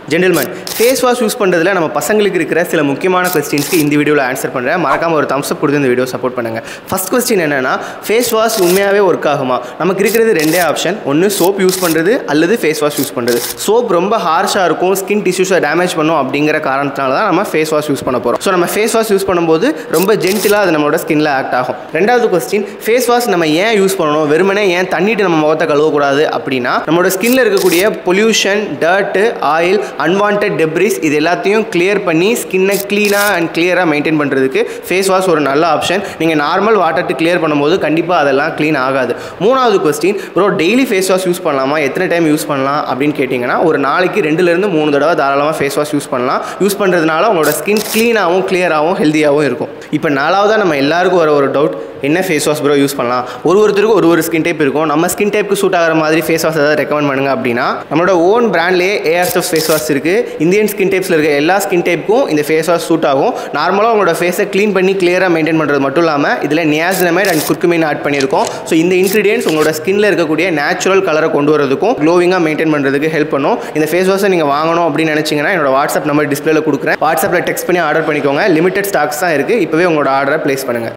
gentleman face wash use பண்ணுறதுல நம்ம பசங்களுக்கு இருக்கிற சில முக்கியமான கொஸ்டின்ஸ்க்கு இந்த வீடியோவில் ஆன்சர் பண்ணுறேன் மறக்காம ஒரு தம்ஸ் அப் கொடுத்து இந்த வீடியோ சப்போர்ட் பண்ணுங்கள் ஃபஸ்ட் கொஸ்டின் என்னன்னா ஃபேஸ் வாஷ் உண்மையாகவே ஒர்க் ஆகுமா நமக்கு இருக்கிறது ரெண்டே ஆப்ஷன் ஒன்று சோப் யூஸ் பண்ணுறது அல்லது ஃபேஸ் வாஷ் யூஸ் பண்ணுறது சோப் ரொம்ப ஹார்ஷாக இருக்கும் ஸ்கின் டிஷ்யூஸை டேமேஜ் பண்ணும் அப்படிங்கிற காரணத்தினால தான் நம்ம ஃபேஸ் வாஷ் யூஸ் பண்ண போகிறோம் ஸோ நம்ம ஃபேஸ் வாஷ் யூஸ் பண்ணும்போது ரொம்ப ஜென்டிலாக அது நம்மளோட ஸ்கின்ல ஆக்ட் ஆகும் ரெண்டாவது கொஸ்டின் ஃபேஸ் வாஷ் நம்ம ஏன் யூஸ் பண்ணணும் வெறுமனே ஏன் தண்ணிட்டு நம்ம முகத்தை கழுவக்கூடாது அப்படின்னா நம்மளோட ஸ்கின்ல இருக்கக்கூடிய pollution dirt oil unwanted debris இது எல்லாத்தையும் கிளியர் பண்ணி ஸ்கின்னை க்ளீனாக அண்ட் கிளியராக மெயின்டைன் பண்ணுறதுக்கு ஃபேஸ் வாஷ் ஒரு நல்ல ஆப்ஷன் நீங்கள் நார்மல் வாட்டர்ட்டு கிளியர் பண்ணும்போது கண்டிப்பாக அதெல்லாம் க்ளீன் ஆகாது மூணாவது question bro daily face wash use பண்ணலாமா எத்தனை டைம் யூஸ் பண்ணலாம் அப்படின்னு கேட்டிங்கன்னா ஒரு நாளைக்கு ரெண்டுலேருந்து மூணு தடவை தாராளமாக ஃபேஸ் வாஷ் யூஸ் பண்ணலாம் யூஸ் பண்ணுறதுனால உங்களோட ஸ்கின் க்ளீனாகவும் கிளியராகவும் ஹெல்த்தியாகவும் இருக்கும் இப்போ நாலாவதாக நம்ம எல்லாருக்கும் வர ஒரு டவுட் என்ன ஃபேஸ் வாஷ் ப்ரோ யூஸ் பண்ணலாம் ஒரு ஒருத்தருக்கும் ஒரு ஒரு ஸ்கின் டைப் இருக்கும் நம்ம ஸ்கின் டைப்புக்கு சூட் ஆகிற மாதிரி ஃபேஸ் வாஷ் ஏதாவது ரெக்கமெண்ட் பண்ணுங்க அப்படின்னா நம்மளோட ஓன் பிராண்ட்லேயே ஏஆர்எஸ்எஃப் ஃபேஸ் வாஷ் இருக்குது இந்தியன் ஸ்கின் டைப்ஸில் இருக்க எல்லா ஸ்கின் டைப்புக்கும் இந்த ஃபேஸ் வாஷ் சூட் ஆகும் நார்மலாக உங்களோட ஃபேஸை க்ளீன் பண்ணி கிளியராக மெயின்டைன் பண்ணுறது மட்டும் இல்லாமல் இதில் நியாசினமைட் அண்ட் குர்குமின் ஆட் பண்ணியிருக்கோம் ஸோ இந்த இன்க்ரீடியன்ஸ் உங்களோட ஸ்கின்ல இருக்கக்கூடிய நேச்சுரல் கலரை கொண்டு வரதுக்கும் க்ளோவிங்காக மெயின்டைன் பண்ணுறதுக்கு ஹெல்ப் பண்ணும் இந்த ஃபேஸ் வாஷை நீங்கள் வாங்கணும் அப்படின்னு நினச்சிங்கன்னா என்னோட வாட்ஸ்அப் நம்பர் டிஸ்பிளேல கொடுக்குறேன் வாட்ஸ்அப்பில் டெக்ஸ்ட் பண்ணி ஆர்டர் பண்ணிக்கோங்க லிமிடெட் ஸ்டாக்ஸ் தான் இருக்குது இப்போவே உங்களோட ஆர்டரை ப்ளேஸ் பண்ணுங்கள்